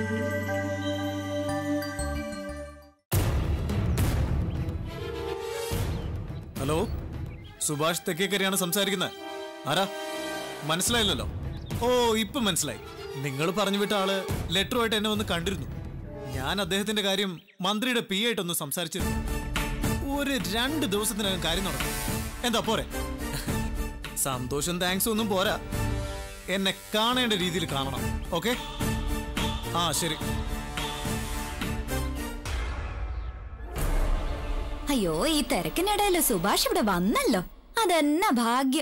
Hello Subhash തെക്കേക്കരയാണ് സംസാരിക്കുന്നത് ആരാ മനസ്സിലായില്ലല്ലോ ഓ ഇപ്പൊ മനസ്സിലായി നിങ്ങൾ പറഞ്ഞു വിട്ട ആള് ലെറ്ററുമായിട്ട് എന്നെ വന്ന് കണ്ടിരുന്നു ഞാൻ അദ്ദേഹത്തിന്റെ കാര്യം മന്ത്രിയുടെ പി ആയിട്ടൊന്ന് സംസാരിച്ചിരുന്നു ഒരു രണ്ട് ദിവസത്തിനകം കാര്യം നടക്കും എന്താ പോരെ സന്തോഷം താങ്ക്സ് ഒന്നും പോരാ എന്നെ കാണേണ്ട രീതിയിൽ കാണണം ഓക്കെ ആ ശരി അയ്യോ ഈ തിരക്കിനിടയിൽ സുഭാഷ് ഇവിടെ വന്നല്ലോ അതെന്നാ ഭാഗ്യം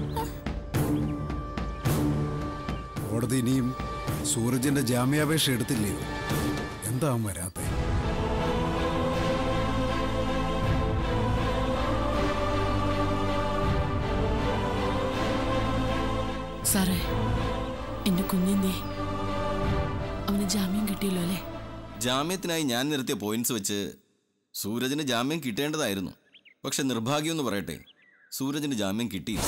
കോടതി ഇനിയും സൂരജിന്റെ ജാമ്യാപേക്ഷ എടുത്തില്ലയോ എന്താ അവൻ വരാത്തെ സാറേ എന്റെ കുഞ്ഞെന്തേ അവന് ജാമ്യം കിട്ടിയല്ലോ അല്ലേ ജാമ്യത്തിനായി ഞാൻ നിർത്തിയ പോയിന്റ്സ് വെച്ച് സൂരജിന് ജാമ്യം കിട്ടേണ്ടതായിരുന്നു പക്ഷെ നിർഭാഗ്യം എന്ന് പറയട്ടെ സൂരജിന് ജാമ്യം കിട്ടിയില്ല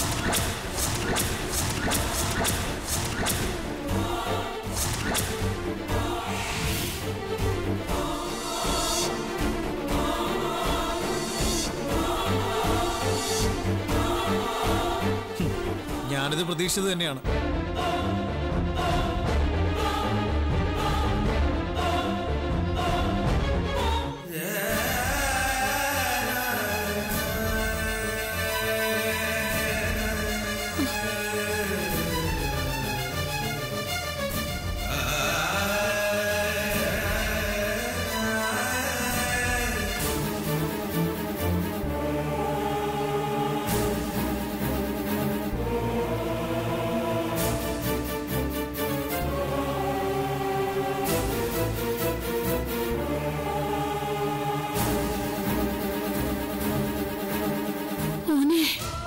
ഞാനിത് പ്രതീക്ഷിച്ചത് തന്നെയാണ് മോനെ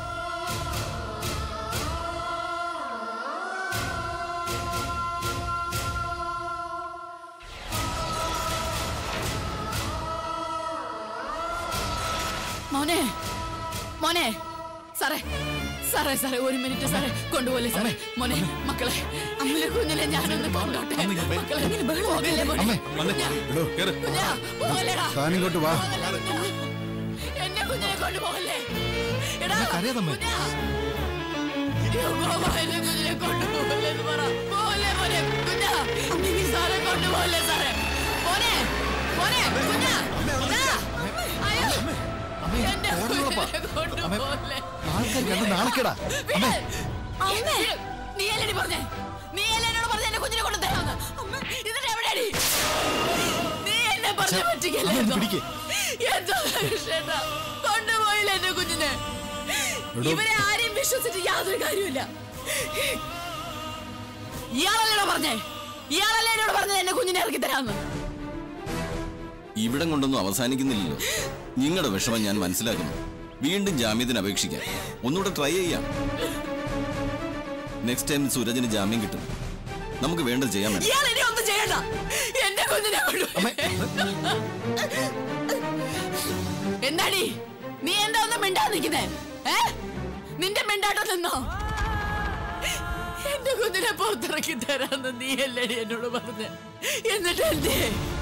മോനെ മോനെ സാറേ സാറേ സാറേ ഒരു മിനിറ്റ് സാറേ കൊണ്ടുപോലെ സാറേ മോനെ മക്കളെ അമ്മയെ കുഞ്ഞിനെ ഞാനൊന്ന് കൊണ്ടോട്ടെ മക്കളെ പോകല്ലേ മോനെ കുഞ്ഞാ, എടോ, കുഞ്ഞാ, പോകല്ലേടാ. താനിങ്ങോട്ട് വാ എന്നെ കുഞ്ഞിനെ കൊണ്ടുപോകല്ലേ എടാ കരയാതമ്മേ. കുഞ്ഞാ. അയ്യോ, ബാബാ, എന്നെ കുഞ്ഞിനെ കൊണ്ടുപോകല്ലേ എന്ന് പറ. പോകല്ലേ മോനെ, കുഞ്ഞാ. നീ സാറെ കൊണ്ടുപോകല്ലേ സാറേ. മോനെ, മോനെ, കുഞ്ഞാ. എടാ. അയ്യോ. എന്നെ കുഞ്ഞിനെ കൊണ്ടുപോകല്ലേ. വിട്. അമ്മേ. നീയല്ലേടി പറഞ്ഞേ നീയല്ലേ എന്നോട് പറഞ്ഞ എന്റെ കുഞ്ഞിനെ കൊണ്ട് തരാമെന്ന് അമ്മ എന്നിട്ട് എവിടെയാടി നീ എന്നെ പറഞ്ഞു പറ്റിക്കല്ലായിരുന്നോ എന്തോ കൃഷ്ണേട്ടാ കൊണ്ടുപോയില്ല എന്റെ കുഞ്ഞിനെ ഇവരെ ആരെയും വിശ്വസിച്ച് യാതൊരു കാര്യമില്ല ഇയാളല്ലേടോ പറഞ്ഞേ ഇയാളല്ലേ എന്നോട് പറഞ്ഞത് എന്റെ കുഞ്ഞിനെ ഇറക്കി തരാമെന്ന് ഇവിടം കൊണ്ടൊന്നും അവസാനിക്കുന്നില്ലല്ലോ നിങ്ങളുടെ വിഷമം ഞാൻ മനസ്സിലാക്കുന്നു വീണ്ടും ജാമ്യത്തിന് അപേക്ഷിക്കാം ഒന്നുകൂടെ ട്രൈ ചെയ്യാം നെക്സ്റ്റ് ടൈം സൂരജിന് ജാമ്യം കിട്ടും നമുക്ക് വേണ്ടത് ചെയ്യാൻ വേണം ഇയാൾ ഇനി ഒന്നും ചെയ്യണ്ട എന്റെ കുഞ്ഞിനെ കൊണ്ടുപോയി എന്താടി നീ എന്താ ഒന്നും മിണ്ടാ നിൽക്കുന്നേ ഏ നിന്റെ മിണ്ടാട്ടം നിന്നോ എന്റെ കുഞ്ഞിനെ പുറത്തിറക്കി തരാന്ന് നീ അല്ലേടി എന്നോട് പറഞ്ഞ് എന്നിട്ട് എന്തേ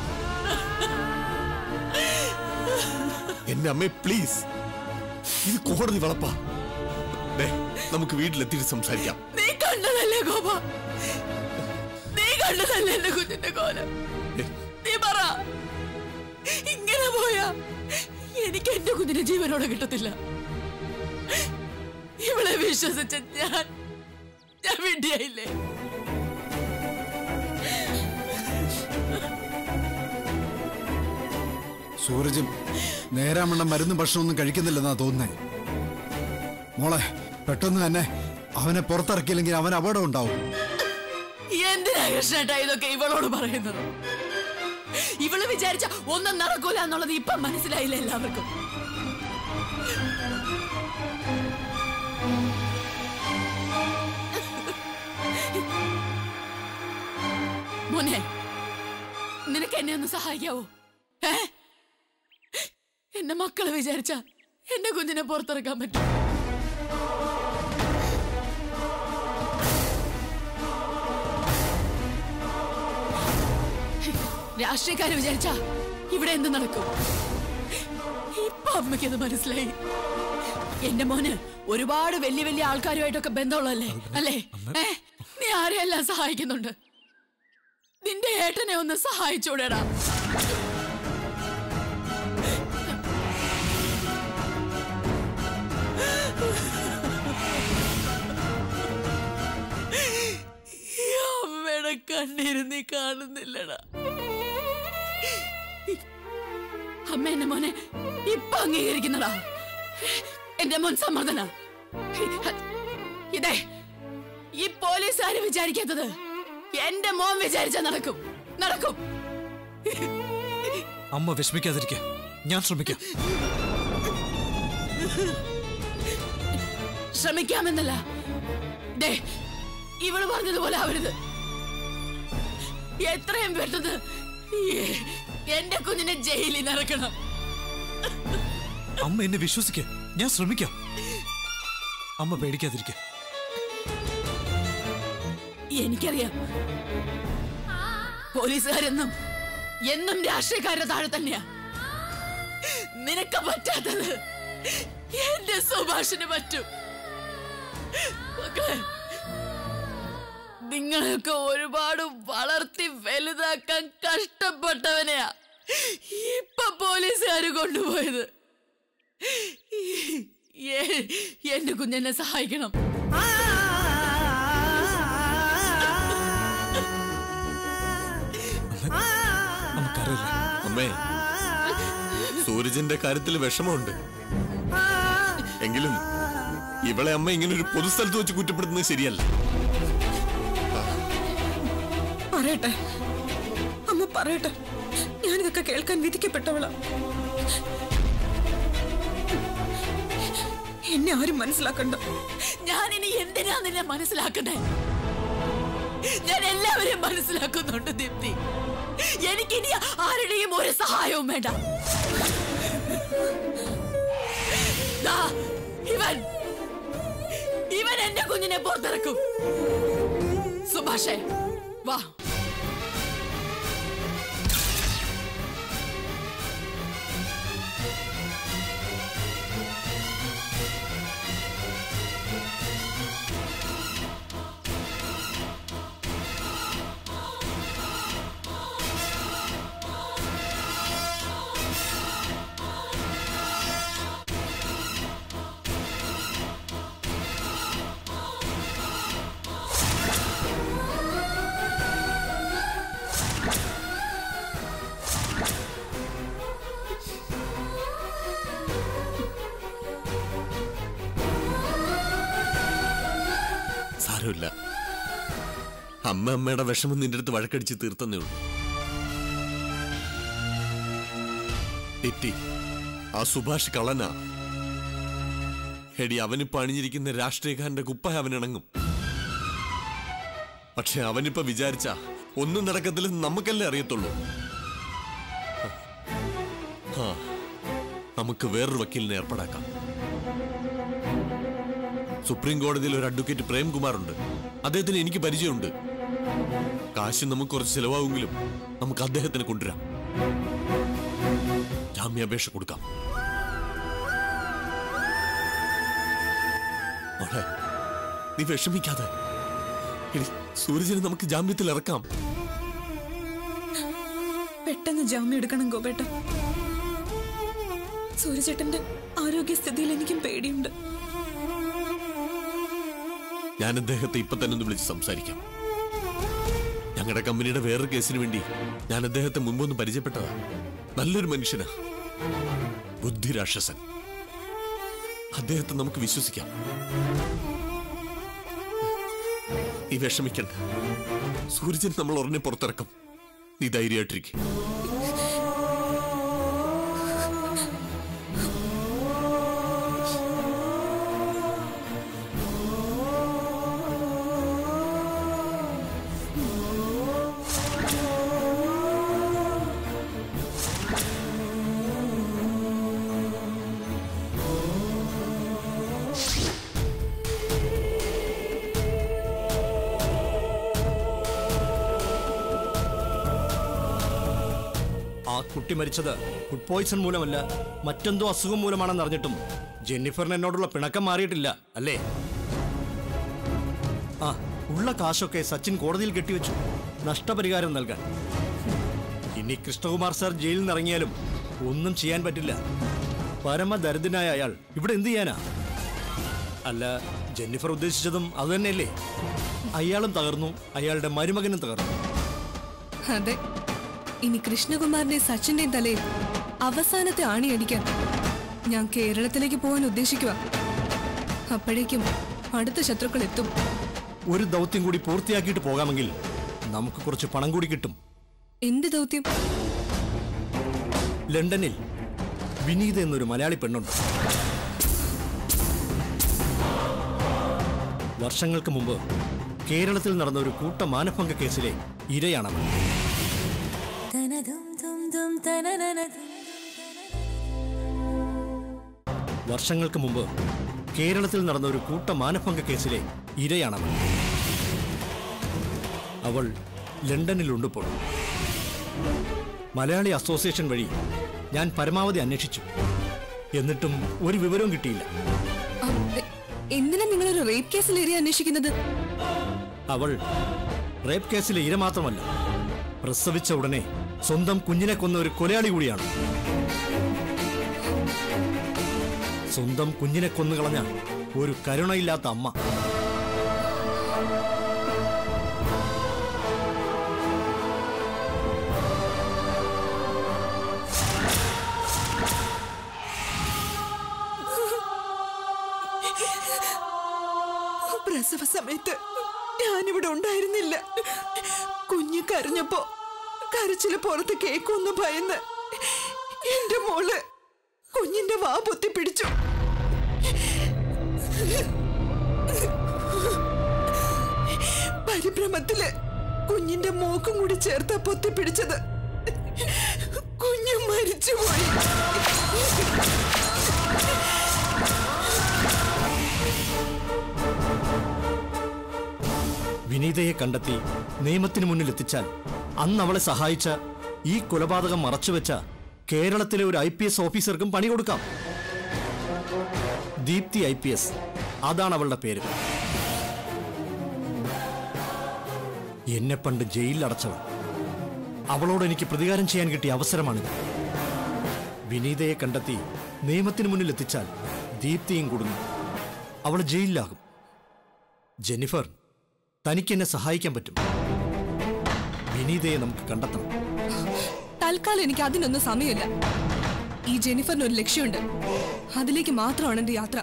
എന്റെ അമ്മേ പ്ലീസ് ഇത് കോടതി വളപ്പാ ദേ, നമുക്ക് വീട്ടിലെത്തിയിട്ട് സംസാരിക്കാം നീ കണ്ടതല്ലേ ഗോപ നീ കണ്ടതല്ലേ എന്റെ കുഞ്ഞിന്റെ കോലം നീ പറ ഇങ്ങനെ പോയാ എനിക്ക് എന്റെ കുഞ്ഞിന്റെ ജീവനോടെ കിട്ടത്തില്ല ഇവളെ വിശ്വസിച്ച ഞാൻ ഞാൻ വിഡ്ഢിയായില്ലേ സൂരജും നേരാമണ്ണം മരുന്നും ഭക്ഷണമൊന്നും കഴിക്കുന്നില്ലെന്നാ തോന്നുന്നേ മോളെ പെട്ടെന്ന് തന്നെ അവനെ പുറത്തിറക്കിയില്ലെങ്കിൽ അവൻ അപകടം ഉണ്ടാവും എന്തിനാ കൃഷ്ണേട്ടാ ഇതൊക്കെ ഇവളോട് പറയുന്നത് ഇവള് വിചാരിച്ച ഒന്നും നടക്കൂല എന്നുള്ളത് ഇപ്പം മനസ്സിലായില്ല എല്ലാവർക്കും മോനെ നിനക്ക് എന്നെ ഒന്ന് സഹായിക്കാവോ ഏ എന്റെ മക്കളെ വിചാരിച്ച എന്റെ കുഞ്ഞിനെ പുറത്തിറക്കാൻ പറ്റും രാഷ്ട്രീയക്കാര് വിചാരിച്ച ഇവിടെ എന്ത് നടക്കും ഇപ്പൊ അമ്മയ്ക്കത് മനസ്സിലായി എന്റെ മോന് ഒരുപാട് വലിയ വലിയ ആൾക്കാരുമായിട്ടൊക്കെ ബന്ധമുള്ളല്ലേ അല്ലേ ഏ നീ ആരെയെല്ലാം സഹായിക്കുന്നുണ്ട് നിന്റെ ഏട്ടനെ ഒന്ന് സഹായിച്ചൂടെടാ ഈ അമ്മയുടെ കണ്ണീര് നീ കാണുന്നില്ലടാ അമ്മ എന്റെ മോനെ ഇപ്പൊ അംഗീകരിക്കുന്നടാ എന്റെ മോൻ സമ്മർദ്ദന ഇതേ ഈ പോലീസുകാര് വിചാരിക്കാത്തത് എന്റെ മോൻ വിചാരിച്ച നടക്കും നടക്കും അമ്മ വിഷമിക്കാതിരിക്കെ ഞാൻ ശ്രമിക്കാം ശ്രമിക്കാമെന്നല്ല ദേ ഇവള് പറഞ്ഞതുപോലെ ആവരുത് എത്രയും പെട്ടെന്ന് ഈ- എന്റെ കുഞ്ഞിനെ ജയിലിൽ നിറക്കണം അമ്മ എന്നെ വിശ്വസിക്ക ഞാൻ ശ്രമിക്കാം അമ്മ പേടിക്കാതിരിക്കെ എനിക്കറിയാം പോലീസുകാരെന്നും എന്നും രാഷ്ട്രീയക്കാരുടെ താഴെ തന്നെയാ നിനക്ക് പറ്റാത്തത് എന്റെ സുഭാഷിന് പറ്റും മക്കളെ നിങ്ങളൊക്കെ ഒരുപാട് വളർത്തി വലുതാക്കാൻ കഷ്ടപ്പെട്ടവനെയാ ഇപ്പൊ പോലീസുകാര് കൊണ്ടുപോയത് എ- എന്റെ കുഞ്ഞെന്നെ സഹായിക്കണം നമുക്കറിയില്ല അമ്മേ സൂരജിന്റെ കാര്യത്തിൽ വിഷമമുണ്ട് എങ്കിലും ഇവളെ അമ്മ ഇങ്ങനെ ഒരു പൊതുസ്ഥലത്ത് വെച്ച് കുറ്റപ്പെടുത്തുന്നത് ശരിയല്ല പറയട്ടെ അമ്മ പറയട്ടെ ഞാനിതൊക്കെ കേൾക്കാൻ വിധിക്കപ്പെട്ടവളാ എന്നെ ആരും മനസ്സിലാക്കണ്ട ഞാൻ ഇനി എന്തിനാ നിന്നെ മനസ്സിലാക്കണ്ടേ ഞാൻ എല്ലാവരെയും മനസ്സിലാക്കുന്നുണ്ട് ദീപ്തി എനിക്കിനി ആരുടെയും ഒരു സഹായവും വേണ്ട ദാ, ഇവൻ ഇവൻ എന്റെ കുഞ്ഞിനെ പുറത്തിറക്കും സുഭാഷേ വാ സാരമില്ല അമ്മ അമ്മയുടെ വിഷമം നിന്റെ അടുത്ത് വഴക്കടിച്ച് തീർത്തന്നേ ഉള്ളൂ തെറ്റി ആ സുഭാഷ് കള്ളനാ എടി അവനിപ്പോ അണിഞ്ഞിരിക്കുന്ന രാഷ്ട്രീയക്കാരന്റെ കുപ്പായ അവനിണങ്ങും പക്ഷെ അവനിപ്പോ വിചാരിച്ച ഒന്നും നടക്കത്തില്ലെന്ന് നമുക്കല്ലേ അറിയത്തുള്ളൂ ആ നമുക്ക് വേറൊരു വക്കീലിനെ ഏർപ്പാടാക്കാം സുപ്രീം കോടതിയിൽ ഒരു അഡ്വക്കേറ്റ് പ്രേംകുമാർ ഉണ്ട് അദ്ദേഹത്തിന് എനിക്ക് പരിചയമുണ്ട് കാശ് നമുക്ക് കുറച്ച് ചിലവാകുമെങ്കിലും നമുക്ക് അദ്ദേഹത്തിന് കൊണ്ടുവരാം ജാമ്യാപേക്ഷ കൊടുക്കാം മോളെ നീ വിഷമിക്കാതെ എടി, സൂരജിനെ നമുക്ക് ജാമ്യത്തിൽ ഇറക്കാം പെട്ടെന്ന് ജാമ്യം എടുക്കണം ഗോപേട്ട സൂര്യചേട്ടന്റെ ആരോഗ്യസ്ഥിതിയിൽ എനിക്കും പേടിയുണ്ട് ഞാൻ അദ്ദേഹത്തെ ഇപ്പൊ തന്നെ ഒന്ന് വിളിച്ച് സംസാരിക്കാം ഞങ്ങളുടെ കമ്പനിയുടെ വേറൊരു കേസിന് വേണ്ടി ഞാൻ അദ്ദേഹത്തെ മുമ്പൊന്ന് പരിചയപ്പെട്ടതാ നല്ലൊരു മനുഷ്യനാ ബുദ്ധിരാക്ഷസൻ അദ്ദേഹത്തെ നമുക്ക് വിശ്വസിക്കാം നീ വിഷമിക്കണ്ട സൂര്യജൻ നമ്മൾ ഉടനെ പുറത്തിറക്കും നീ ധൈര്യമായിട്ടിരിക്കും കുട്ടി മരിച്ചത് ഫുഡ് പോയ്സൺ മൂലമല്ല മറ്റെന്തോ അസുഖം മൂലമാണെന്ന് അറിഞ്ഞിട്ടും ജെന്നിഫറിന് എന്നോടുള്ള പിണക്കം മാറിയിട്ടില്ല അല്ലേ ആ ഉള്ള കാശൊക്കെ സച്ചിൻ കോടതിയിൽ കെട്ടിവെച്ചു നഷ്ടപരിഹാരം നൽകാൻ ഇനി കൃഷ്ണകുമാർ സാർ ജയിലിൽ നിന്ന് ഇറങ്ങിയാലും ഒന്നും ചെയ്യാൻ പറ്റില്ല പരമദരിദ്രനായ അയാൾ ഇവിടെ എന്ത് ചെയ്യാനാ അല്ല ജെന്നിഫർ ഉദ്ദേശിച്ചതും അതുതന്നെയല്ലേ അയാളും തകർന്നു അയാളുടെ മരുമകനും തകർന്നു അതെ ഇനി കൃഷ്ണകുമാറിന്റെ സച്ചിന്റെയും തലയിൽ അവസാനത്തെ ആണിയടിക്കാൻ ഞാൻ കേരളത്തിലേക്ക് പോകാൻ ഉദ്ദേശിക്കുക അപ്പോഴേക്കും അടുത്ത ശത്രുക്കൾ എത്തും ഒരു ദൗത്യം കൂടി പൂർത്തിയാക്കിയിട്ട് പോകാമെങ്കിൽ നമുക്ക് കുറച്ച് പണം കൂടി കിട്ടും എന്ത് ദൗത്യം ലണ്ടനിൽ വിനീത എന്നൊരു മലയാളി പെണ്ണുണ്ട് വർഷങ്ങൾക്ക് മുമ്പ് കേരളത്തിൽ നടന്ന ഒരു കൂട്ട മാനഭംഗ കേസിലെ ഇരയാണവൾ വർഷങ്ങൾക്ക് മുമ്പ് കേരളത്തിൽ നടന്ന ഒരു കൂട്ട മാനഭംഗ കേസിലെ ഇരയാണവൾ അവൾ ലണ്ടനിലുണ്ടിപ്പോൾ മലയാളി അസോസിയേഷൻ വഴി ഞാൻ പരമാവധി അന്വേഷിച്ചു എന്നിട്ടും ഒരു വിവരവും കിട്ടിയില്ല ആ, എ- എന്തിനാ നിങ്ങളൊരു റേപ്പ് കേസിൽ ഏരിയ അന്വേഷിക്കുന്നത് അവൾ റേപ്പ് കേസിലെ ഇര മാത്രമല്ല പ്രസവിച്ച ഉടനെ സ്വന്തം കുഞ്ഞിനെ കൊന്ന ഒരു കൊലയാളി കൂടിയാണ് സ്വന്തം കുഞ്ഞിനെ കൊന്നുകളഞ്ഞ ഒരു കരുണയില്ലാത്ത അമ്മ പ്രസവ സമയത്ത് ഞാനിവിടെ ഉണ്ടായിരുന്നില്ല കുഞ്ഞ് കരഞ്ഞപ്പോ കരച്ചില് പുറത്ത് കേക്കൊന്ന് ഭയന്ന് എന്റെ മോള് കുഞ്ഞിന്റെ വാ പൊത്തി പിടിച്ചു പരിഭ്രമത്തില് കുഞ്ഞിന്റെ മൂക്കും കൂടി ചേർത്ത പൊത്തി പിടിച്ചത് കുഞ്ഞു മരിച്ചുപോയി വിനീതയെ കണ്ടെത്തി നിയമത്തിന് മുന്നിൽ എത്തിച്ചാൽ അന്ന് അവളെ സഹായിച്ച ഈ കൊലപാതകം മറച്ചുവെച്ച കേരളത്തിലെ ഒരു ഐ പി എസ് ഓഫീസർക്കും പണി കൊടുക്കാം ദീപ്തി ഐ പി എസ് അതാണ് അവളുടെ പേര് എന്നെ പണ്ട് ജയിലിൽ അടച്ചവൾ അവളോട് എനിക്ക് പ്രതികാരം ചെയ്യാൻ കിട്ടിയ അവസരമാണിത് വിനീതയെ കണ്ടെത്തി നിയമത്തിന് മുന്നിൽ എത്തിച്ചാൽ ദീപ്തിയും കുടുങ്ങും അവൾ ജയിലിലാകും ജെന്നിഫർ തനിക്ക് എന്നെ സഹായിക്കാൻ പറ്റും വിനീതയെ നമുക്ക് കണ്ടെത്തണം തൽക്കാലം എനിക്ക് അതിനൊന്നും സമയമില്ല ഈ ജെനിഫറിന് ഒരു ലക്ഷ്യമുണ്ട് അതിലേക്ക് മാത്രമാണ് എന്റെ യാത്ര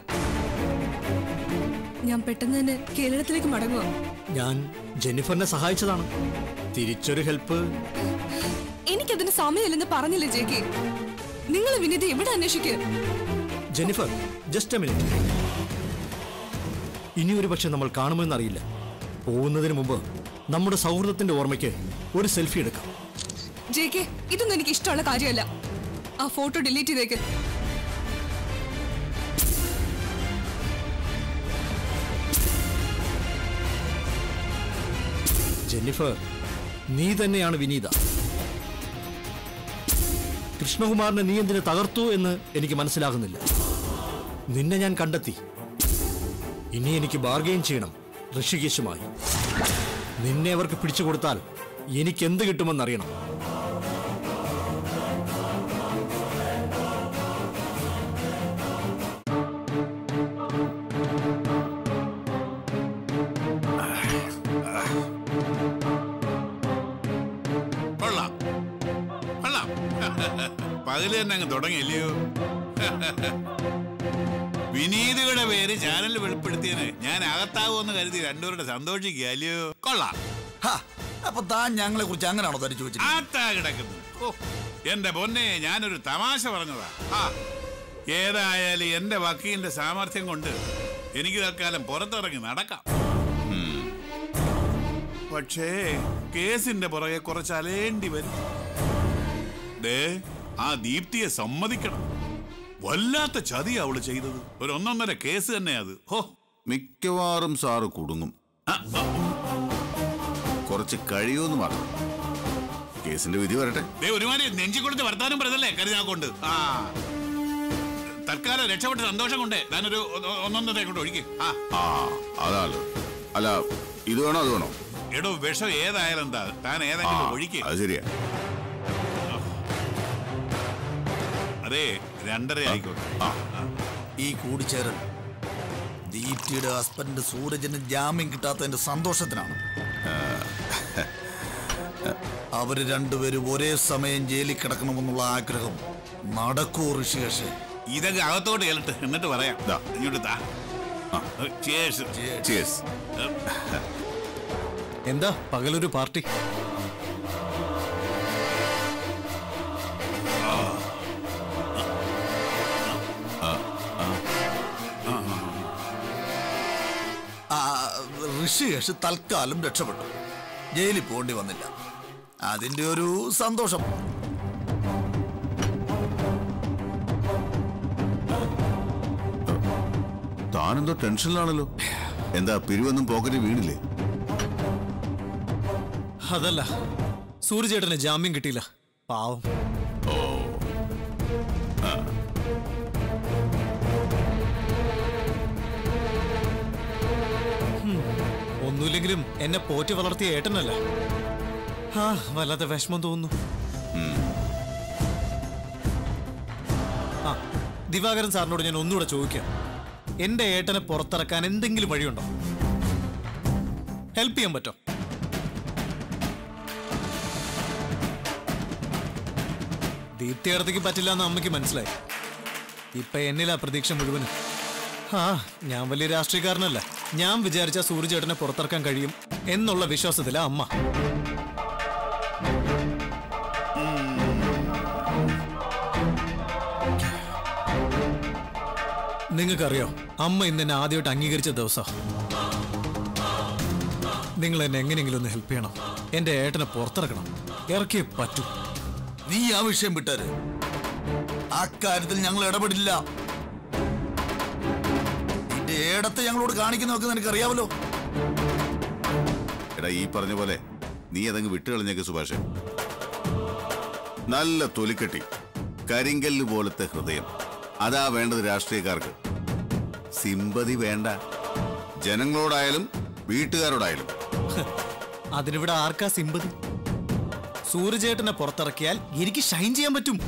ഞാൻ പെട്ടെന്ന് തന്നെ കേരളത്തിലേക്ക് മടങ്ങുക ഞാൻ ജെന്നിഫറിനെ സഹായിച്ചതാണ് തിരിച്ചൊരു ഹെൽപ്പ് എനിക്കതിന് സമയമില്ലെന്ന് പറഞ്ഞില്ലേ ജെ കെ നിങ്ങൾ വിനീത എവിടെ അന്വേഷിക്കുക ജെന്നിഫർ ജസ്റ്റ് എ മിനിറ്റ് ഇനി ഒരു പക്ഷെ നമ്മൾ കാണുമെന്നറിയില്ല പോകുന്നതിന് മുമ്പ് നമ്മുടെ സൗഹൃദത്തിന്റെ ഓർമ്മയ്ക്ക് ഒരു സെൽഫി എടുക്കാം ജെ കെ ഇതൊന്നും എനിക്ക് ഇഷ്ടമുള്ള കാര്യമല്ല ആ ഫോട്ടോ ഡിലീറ്റ് ചെയ്തേക്ക് ജെന്നിഫർ നീ തന്നെയാണ് വിനീത കൃഷ്ണകുമാറിനെ നീ എന്തിനു തകർത്തു എന്ന് എനിക്ക് മനസ്സിലാകുന്നില്ല നിന്നെ ഞാൻ കണ്ടെത്തി ഇനി എനിക്ക് ബാർഗെയിൻ ചെയ്യണം ഋഷികേശുമായി നിന്നെ അവർക്ക് പിടിച്ചു കൊടുത്താൽ എനിക്ക് എന്ത് കിട്ടുമെന്നറിയണം കൊള്ളാം കൊള്ളാം പകല് തന്നെ അങ്ങ് തുടങ്ങിയല്ലയോ വിനീതയുടെ പേര് ചാനൽ വെളിപ്പെടുത്തിയതിന് ഞാൻ അകത്താവുമെന്ന് കരുതി രണ്ടുപേരുടെ സന്തോഷിക്കുക അല്ലയോ കൊള്ളാം അപ്പൊ താൻ ഞങ്ങളെ കുറിച്ച് അങ്ങനെയാണോ ധരിച്ചു വെച്ചത് ആത്താ കിടക്കുന്നു ഓ എന്റെ പൊന്നെ ഞാനൊരു തമാശ പറഞ്ഞതാ ആ ഏതായാലും എന്റെ വക്കീലിന്റെ സാമർഥ്യം കൊണ്ട് എനിക്ക് തൽക്കാലം പുറത്തിറങ്ങി നടക്കാം ഉം. പക്ഷേ കേസിന്റെ പുറകെ കുറച്ച് അലേണ്ടി വരും ദേ ആ ദീപ്തിയെ സമ്മതിക്കണം വല്ലാത്ത ചതി അവള് ചെയ്തത് ഒരു ഒന്നൊന്നര കേസ് തന്നെ അത് ഹോ മിക്കവാറും സാറ് കുടുങ്ങും കുറച്ച് കഴിയുമെന്ന് മാത്രം കേസിന്റെ വിധി വരട്ടെ ദേ ഒരുമാതിരി നെഞ്ചി കൊടുത്ത് വർത്താനം പറഞ്ഞല്ലേ കരുതാക്കൊണ്ട് ആ തൽക്കാലം രക്ഷപ്പെട്ട സന്തോഷം കൊണ്ടേ ഞാനൊരു ഒ- ഒന്നൊന്നര കൊണ്ട് ഒഴിക്കും ആ ആ അതാണ് അല്ല ഇത് വേണോ അത് വേണോ എടോ വിഷം ഏതായാലും എന്താ താൻ ഏതെങ്കിലും ആ, ഒഴിക്ക് അത് ശരിയാ അതെ രണ്ടര ആയിക്കോട്ടെ ഈ കൂടിച്ചേരൽ ദീപ്തിയുടെ ഹസ്ബൻഡ് സൂരജിന് ജാമ്യം കിട്ടാത്തതിന്റെ സന്തോഷത്തിനാണ് അവര് രണ്ടുപേരും ഒരേ സമയം ജയിലിൽ കിടക്കണമെന്നുള്ള ആഗ്രഹം നടക്കൂ ഋഷികേഷ് ഇതൊക്കെ അകത്തോട്ട് ചെല്ലട്ടെ എന്നിട്ട് പറയാം ഇങ്ങോട്ട് താ Cheers. Cheers. എന്താ പകലൊരു പാർട്ടി ആ, ഋഷികേഷ് തൽക്കാലം രക്ഷപ്പെട്ടു ജയിലിൽ പോകേണ്ടി വന്നില്ല അതിന്റെ ഒരു സന്തോഷം താനെന്തോ ടെൻഷനിലാണല്ലോ എന്താ പിരിവൊന്നും പോക്കറ്റ് വീണില്ലേ അതല്ല സൂര്യചേട്ടന് ജാമ്യം കിട്ടിയില്ല പാവം ഹും, ഒന്നുമില്ലെങ്കിലും എന്നെ പോറ്റി വളർത്തിയ ഏട്ടനല്ല ആ വല്ലാത്ത വിഷമം തോന്നുന്നു ആ ദിവാകരൻ സാറിനോട് ഞാൻ ഒന്നുകൂടെ ചോദിക്കാം എന്റെ ഏട്ടനെ പുറത്തിറക്കാൻ എന്തെങ്കിലും വഴിയുണ്ടോ ഹെൽപ്പ് ചെയ്യാൻ പറ്റോ ദീപ്തി അടുത്തേക്ക് പറ്റില്ല എന്ന് അമ്മയ്ക്ക് മനസ്സിലായി ഇപ്പൊ എന്നിലാ പ്രതീക്ഷ മുഴുവനും ആ ഞാൻ വലിയ രാഷ്ട്രീയക്കാരനല്ല ഞാൻ വിചാരിച്ച സൂര്യചേട്ടനെ പുറത്തിറക്കാൻ കഴിയും എന്നുള്ള വിശ്വാസത്തിലാ അമ്മ നിങ്ങൾക്കറിയോ അമ്മ ഇന്ന് എന്നെ ആദ്യമായിട്ട് അംഗീകരിച്ച ദിവസം നിങ്ങൾ എന്നെ എങ്ങനെയെങ്കിലും ഒന്ന് ഹെൽപ്പ് ചെയ്യണം എന്റെ ഏട്ടനെ പുറത്തിറക്കണം ഇറക്കിയേ പറ്റൂ നീ ആ വിഷയം വിട്ടാര് ആ കാര്യത്തിൽ ഞങ്ങൾ ഇടപെടില്ല നിന്റെ ഏടത്തെ ഞങ്ങളോട് കാണിക്കുന്നതൊക്കെ നിനക്ക് അറിയാമല്ലോ എടാ ഈ പറഞ്ഞ പോലെ നീ അതങ്ങ് വിട്ടുകളഞ്ഞേക്ക് സുഭാഷ് നല്ല തൊലിക്കെട്ടി കരിങ്കല്ല് പോലത്തെ ഹൃദയം അതാ വേണ്ടത് രാഷ്ട്രീയക്കാർക്ക് സിമ്പതി വേണ്ട ജനങ്ങളോടായാലും വീട്ടുകാരോടായാലും അതിനിവിടെ ആർക്കാ സിമ്പതി സൂര്യചേട്ടനെ പുറത്തിറക്കിയാൽ എനിക്ക് ഷൈൻ ചെയ്യാൻ പറ്റും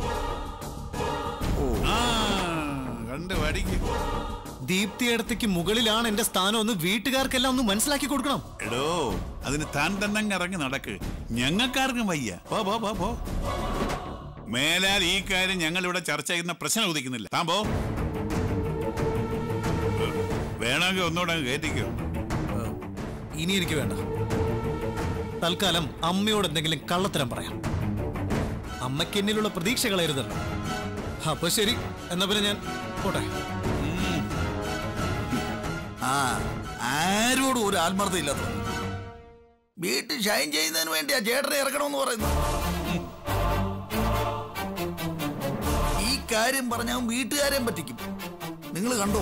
ആ കണ്ട് പഠിക്കും ദീപ്തി അടുത്തേക്ക് മുകളിലാണ് എന്റെ സ്ഥാനം ഒന്ന് വീട്ടുകാർക്കെല്ലാം ഒന്ന് മനസ്സിലാക്കി കൊടുക്കണം എടോ അതിന് താൻ തന്നെ അങ്ങ് ഇറങ്ങി നടക്ക് ഞങ്ങൾക്കാർക്കും വയ്യ പോ പോ പോ പോ മേലാൽ ഈ കാര്യം ഞങ്ങൾ ഇവിടെ ചർച്ച ചെയ്യുന്ന പ്രശ്നം ഉദിക്കുന്നില്ല താൻ പോ വേണമെങ്കിൽ ഒന്നുകൂടെ അങ്ങ് കയറ്റിക്കോ ഇനി എനിക്ക് വേണ്ട തൽക്കാലം അമ്മയോട് എന്തെങ്കിലും കള്ളത്തരം പറയാം അമ്മയ്ക്ക് എന്നിലുള്ള പ്രതീക്ഷ കളയരുതല്ലോ അപ്പൊ ശരി എന്നാ പിന്നെ ഞാൻ പോട്ടെ ആ ആരോടും ഒരു ആത്മാർത്ഥം ഇല്ലാത്ത വീട്ടിൽ ഷൈൻ ചെയ്യുന്നതിന് വേണ്ടി ആ ചേട്ടനെ ഇറക്കണമെന്ന് പറയുന്നു ഈ കാര്യം പറഞ്ഞാൽ വീട്ടുകാരെയും പറ്റിക്കും നിങ്ങൾ കണ്ടോ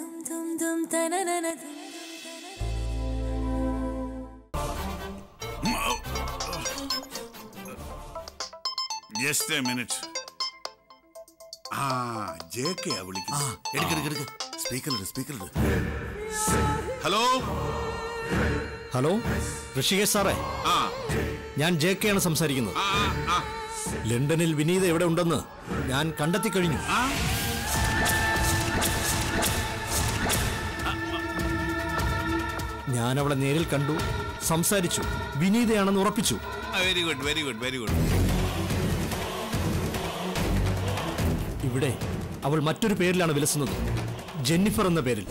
ജസ്റ്റ് എ മിനിറ്റ് ആ ജെ കെ വിളിക്കുന്നു എടുക്കെടുക്കെടുക്ക് സ്പീക്കറിൽ സ്പീക്കറിൽ ഹലോ ഹലോ ഋഷികേശ് സാറേ ആ ഞാൻ ജെ കെ ആണ് സംസാരിക്കുന്നത് ആ ആ ലണ്ടനിൽ വിനീത എവിടെ ഉണ്ടെന്ന് ഞാൻ കണ്ടെത്തി കഴിഞ്ഞു ആ ഞാൻ അവളെ നേരിൽ കണ്ടു സംസാരിച്ചു വിനീതയാണെന്ന് ഉറപ്പിച്ചു very good very good very good ഇവിടെ അവൾ മറ്റൊരു പേരിലാണ് വിലസുന്നത് ജെന്നിഫർ എന്ന പേരിൽ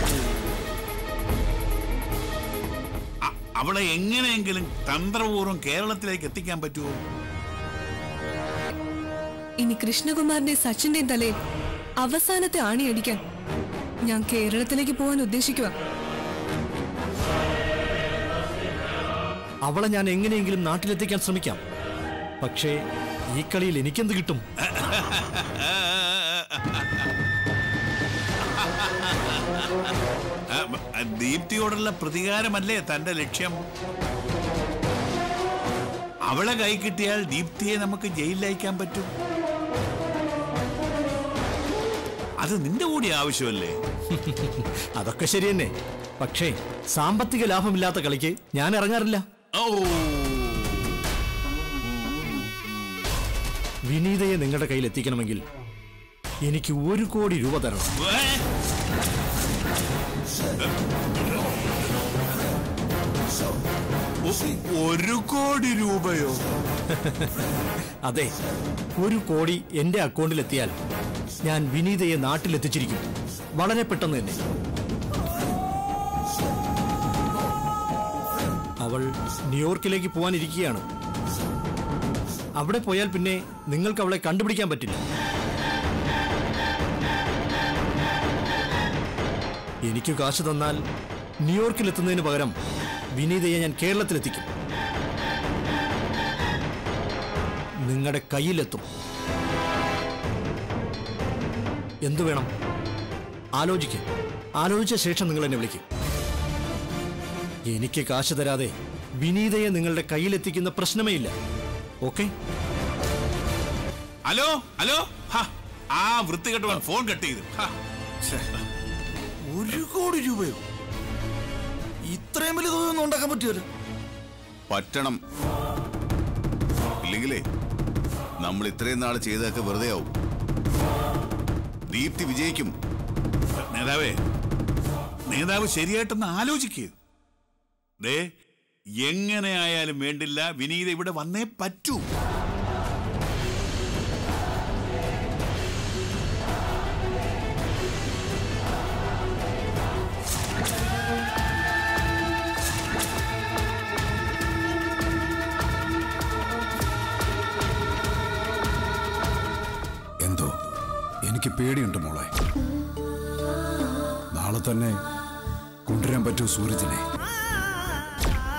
അവളെ എങ്ങനെയെങ്കിലും തന്ത്രപൂർവ്വം കേരളത്തിലേക്ക് എത്തിക്കാൻ പറ്റുമോ ഇനി കൃഷ്ണകുമാറിന്റെ സച്ചിന്റെയും തലയിൽ അവസാനത്തെ ആണിയടിക്കാൻ ഞാൻ കേരളത്തിലേക്ക് പോകാൻ ഉദ്ദേശിക്കുക അവളെ ഞാൻ എങ്ങനെയെങ്കിലും നാട്ടിലെത്തിക്കാൻ ശ്രമിക്കാം പക്ഷേ ഈ കളിയിൽ എനിക്കെന്ത് കിട്ടും ആ, ആ, ദീപ്തിയോടുള്ള പ്രതികാരമല്ലേ തന്റെ ലക്ഷ്യം അവളെ കൈ കിട്ടിയാൽ ദീപ്തിയെ നമുക്ക് ജയിലിൽ അയക്കാൻ പറ്റും അത് നിന്റെ കൂടി ആവശ്യമല്ലേ അതൊക്കെ ശരി തന്നെ പക്ഷേ സാമ്പത്തിക ലാഭമില്ലാത്ത കളിക്ക് ഞാൻ ഇറങ്ങാറില്ല ഓ വിനീതയെ നിങ്ങളുടെ കയ്യിൽ എത്തിക്കണമെങ്കിൽ എനിക്ക് ഒരു കോടി രൂപ തരണം ഏ? ഒ- ഒരു കോടി രൂപയോ അതെ ഒരു കോടി എന്റെ അക്കൗണ്ടിൽ എത്തിയാൽ ഞാൻ വിനീതയെ നാട്ടിലെത്തിച്ചിരിക്കും വളരെ പെട്ടെന്ന് തന്നെ അവൾ ന്യൂയോർക്കിലേക്ക് പോകാനിരിക്കുകയാണ് അവിടെ പോയാൽ പിന്നെ നിങ്ങൾക്ക് അവളെ കണ്ടുപിടിക്കാൻ പറ്റില്ല എനിക്ക് കാശ് തന്നാൽ ന്യൂയോർക്കിൽ എത്തുന്നതിന് പകരം വിനീതയെ ഞാൻ കേരളത്തിലെത്തിക്കും നിങ്ങളുടെ കയ്യിലെത്തും എന്തു വേണം ആലോചിക്ക് ആലോചിച്ച ശേഷം നിങ്ങൾ എന്നെ വിളിക്കും എനിക്ക് കാശ് തരാതെ വിനീതയെ നിങ്ങളുടെ കയ്യിലെത്തിക്കുന്ന പ്രശ്നമേ ഇല്ല ഓക്കെ ഹലോ ഹലോ ഹാ, ആ വൃത്തികെട്ടവൻ ഫോൺ കട്ട് ചെയ്തു ഹാ. ഒരു കോടി രൂപയോ ഇത്രയും വലിയ തുകയൊന്നും ഉണ്ടാക്കാൻ പറ്റുമല്ലോ പറ്റണം ഇല്ലെങ്കിലേ നമ്മൾ ഇത്രയും നാൾ ചെയ്തതൊക്കെ വെറുതെ ആവും ദീപ്തി വിജയിക്കും നേതാവേ നേതാവ് ശരിയായിട്ടൊന്ന് ആലോചിക്കുക ദേ എങ്ങനെ ആയാലും വേണ്ടില്ല വിനീത ഇവിടെ വന്നേ പറ്റൂ എന്തോ എനിക്ക് പേടിയുണ്ട് മോളെ നാളെ തന്നെ കൊണ്ടുവരാൻ പറ്റൂ സൂരജിനെ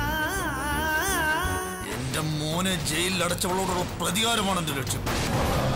എന്റെ മോനെ ജയിലിൽ അടച്ചവളോടുള്ള പ്രതികാരമാണ് എന്റെ ലക്ഷ്യം